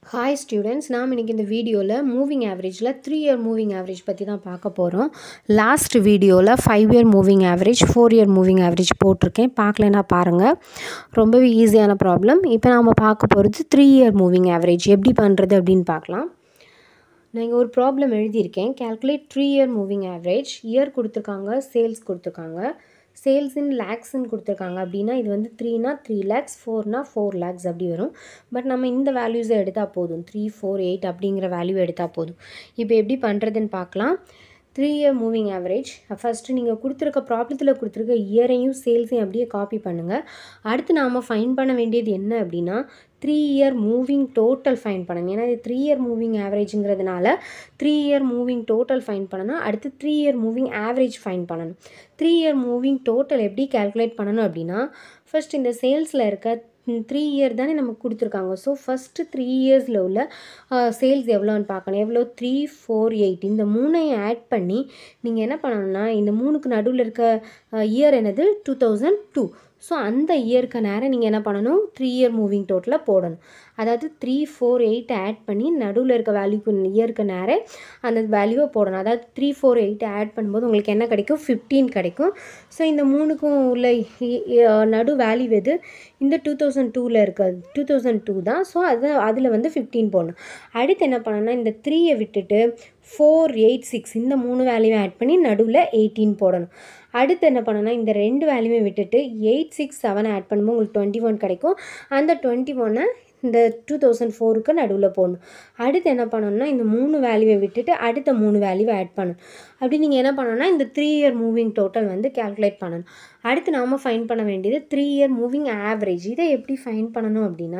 hi students நாம் இன்றைக்கி இந்த வீடியோவில் மூவிங் ஆவரேஜில் த்ரீ இயர் மூவிங் ஆவரேஜ் பற்றி தான் பார்க்க போகிறோம் லாஸ்ட் வீடியோவில் five year moving average four year moving average போட்டிருக்கேன் பார்க்கலனா பாருங்கள் ரொம்பவே ஈஸியான ப்ராப்ளம் இப்போ நாம் பார்க்க போகிறது த்ரீ இயர் மூவிங் ஆவரேஜ் எப்படி பண்ணுறது அப்படின்னு பார்க்கலாம் நான் இங்கே ஒரு ப்ராப்ளம் எழுதியிருக்கேன் calculate three year moving average year கொடுத்துருக்காங்க சேல்ஸ் கொடுத்துருக்காங்க சேல்ஸ் இன் லேக்ஸ்ன்னு கொடுத்துருக்காங்க அப்படின்னா இது வந்து த்ரீனா த்ரீ லேக்ஸ் ஃபோர்னா ஃபோர் லேக்ஸ் அப்படி வரும் பட் நம்ம இந்த வேல்யூஸை எடுத்தால் போதும் த்ரீ ஃபோர் எயிட் அப்படிங்கிற வேல்யூ எடுத்தால் போதும் இப்போ எப்படி பண்ணுறதுன்னு பார்க்கலாம் three year moving average first நீங்கள் கொடுத்துருக்க ப்ராப்ளத்தில் கொடுத்துருக்க இயரையும் சேல்ஸையும் அப்படியே காப்பி பண்ணுங்கள் அடுத்து நாம் ஃபைன் பண்ண வேண்டியது என்ன அப்படின்னா three year moving total find பண்ணணும் ஏன்னா இது த்ரீ இயர் மூவிங் ஆவரேஜுங்கிறதுனால three year moving total find பண்ணணும் அடுத்து three year moving average find பண்ணணும் த்ரீ இயர் மூவிங் டோட்டல் எப்படி கால்குலேட் பண்ணணும் அப்படின்னா ஃபர்ஸ்ட் இந்த சேல்ஸில் இருக்க த்ரீ இயர் தானே நமக்கு கொடுத்துருக்காங்க ஸோ ஃபஸ்ட்டு த்ரீ இயர்ஸில் உள்ள சேல்ஸ் எவ்வளோன்னு பார்க்கணும் எவ்வளோ த்ரீ ஃபோர் எயிட் இந்த மூணையும் ஆட் பண்ணி நீங்கள் என்ன பண்ணணும்னா இந்த மூணுக்கு நடுவில் இருக்க இயர் என்னது டூ தௌசண்ட் டூ ஸோ அந்த இயருக்கு நேரம் நீங்கள் என்ன பண்ணணும் த்ரீ இயர் மூவிங் டோட்டலாக போடணும் அதாவது த்ரீ ஃபோர் எயிட் ஆட் பண்ணி நடுவில் இருக்க வேல்யூக்கு இயருக்கு நேரம் அந்த வேல்யூவை போடணும் அதாவது த்ரீ ஃபோர் எயிட் ஆட் பண்ணும்போது உங்களுக்கு என்ன கிடைக்கும் ஃபிஃப்டீன் கிடைக்கும் ஸோ இந்த மூணுக்கும் உள்ள இ- இ- நடு வேல்யூ எது இந்த டூ தௌசண்ட் டூவில் இருக்க டூ தௌசண்ட் டூ தான் ஸோ அது அதில் வந்து ஃபிஃப்டீன் போடணும் அடுத்து என்ன பண்ணணும்னா இந்த த்ரீயை விட்டுட்டு ஃபோர் எயிட் சிக்ஸ் இந்த மூணு வேல்யூவை ஆட் பண்ணி நடுவில் எயிட்டீன் போடணும் அடுத்து என்ன பண்ணணும்னா இந்த ரெண்டு வேல்யூவை விட்டுட்டு எயிட் சிக்ஸ் செவன் ஆட் பண்ணும்போது உங்களுக்கு டுவெண்ட்டி ஒன் கிடைக்கும் அந்த டுவெண்ட்டி ஒன்னை இந்த டூ தௌசண்ட் ஃபோருக்கு நடுவில் போடணும் அடுத்து என்ன பண்ணணும்னா இந்த மூணு வேல்யூவை விட்டுட்டு அடுத்த மூணு வேல்யூவை ஆட் பண்ணணும் அப்படி நீங்கள் என்ன பண்ணணும்னா இந்த த்ரீ இயர் மூவிங் டோட்டல் வந்து கால்குலேட் பண்ணணும் அடுத்து நாம் ஃபைன் பண்ண வேண்டியது த்ரீ இயர் மூவிங் ஆவரேஜ் இதை எப்படி ஃபைன் பண்ணணும் அப்படின்னா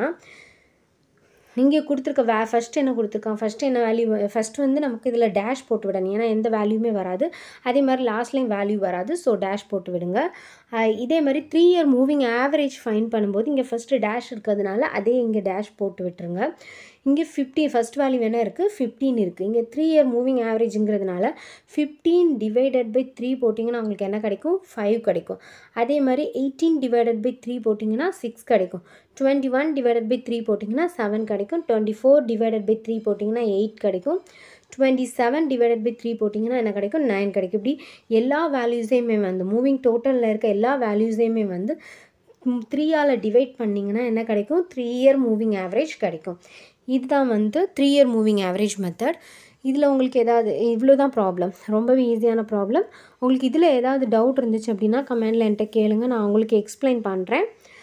நீங்கள் கொடுத்துருக்க வே ஃபஸ்ட் என்ன கொடுத்துருக்கான் ஃபஸ்ட் என்ன வேல்யூ ஃபஸ்ட் வந்து நமக்கு இதில் டேஷ் போட்டு விடணும் ஏன்னா எந்த வேல்யூமே வராது அதே மாதிரி லாஸ்ட்லேயும் வேல்யூ வராது ஸோ டேஷ் போட்டு விடுங்க அஹ் இதே மாதிரி three year moving average find பண்ணும்போது இங்கே ஃபஸ்ட்டு டேஷ் இருக்கிறதுனால அதே இங்கே டேஷ் போட்டு விட்டுருங்க இங்கே ஃபிஃப்டி ஃபஸ்ட் வேல்யூ என்ன இருக்குது ஃபிஃப்டீன் இருக்குது இங்கே த்ரீ இயர் மூவிங் ஆவரேஜுங்கிறதுனால ஃபிஃப்டீன் டிவைடட் பை த்ரீ போட்டிங்கன்னா உங்களுக்கு என்ன கிடைக்கும் ஃபைவ் கிடைக்கும் அதே மாதிரி எயிட்டீன் டிவைடட் பை த்ரீ போட்டிங்கன்னா சிக்ஸ் கிடைக்கும் twenty one divided by three போட்டிங்கன்னா செவன் கிடைக்கும் twenty four divided by three போட்டிங்கன்னா எயிட் கிடைக்கும் twenty seven divided by three போட்டிங்கன்னா என்ன கிடைக்கும் நைன் கிடைக்கும் இப்படி எல்லா வேல்யூஸையுமே வந்து மூவிங் டோட்டலில் இருக்க எல்லா வேல்யூஸையுமே வந்து த்ரீயால் டிவைட் பண்ணிங்கன்னா என்ன கிடைக்கும் த்ரீ இயர் மூவிங் ஆவரேஜ் கிடைக்கும் இதுதான் வந்து three year moving average method இதில் உங்களுக்கு ஏதாவது இவ்வளோ தான் ப்ராப்ளம் ரொம்பவே ஈஸியான ப்ராப்ளம் உங்களுக்கு இதில் ஏதாவது டவுட் இருந்துச்சு அப்படின்னா கமெண்டில் என்கிட்ட கேளுங்க நான் உங்களுக்கு எக்ஸ்பிளைன் பண்ணுறேன்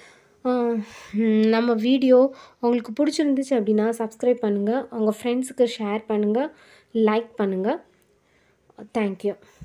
நம்ம வீடியோ உங்களுக்கு பிடிச்சிருந்துச்சு அப்படின்னா சப்ஸ்கிரைப் பண்ணுங்கள் உங்கள் ஃப்ரெண்ட்ஸுக்கு ஷேர் பண்ணுங்கள் லைக் பண்ணுங்கள் தேங்க்யூ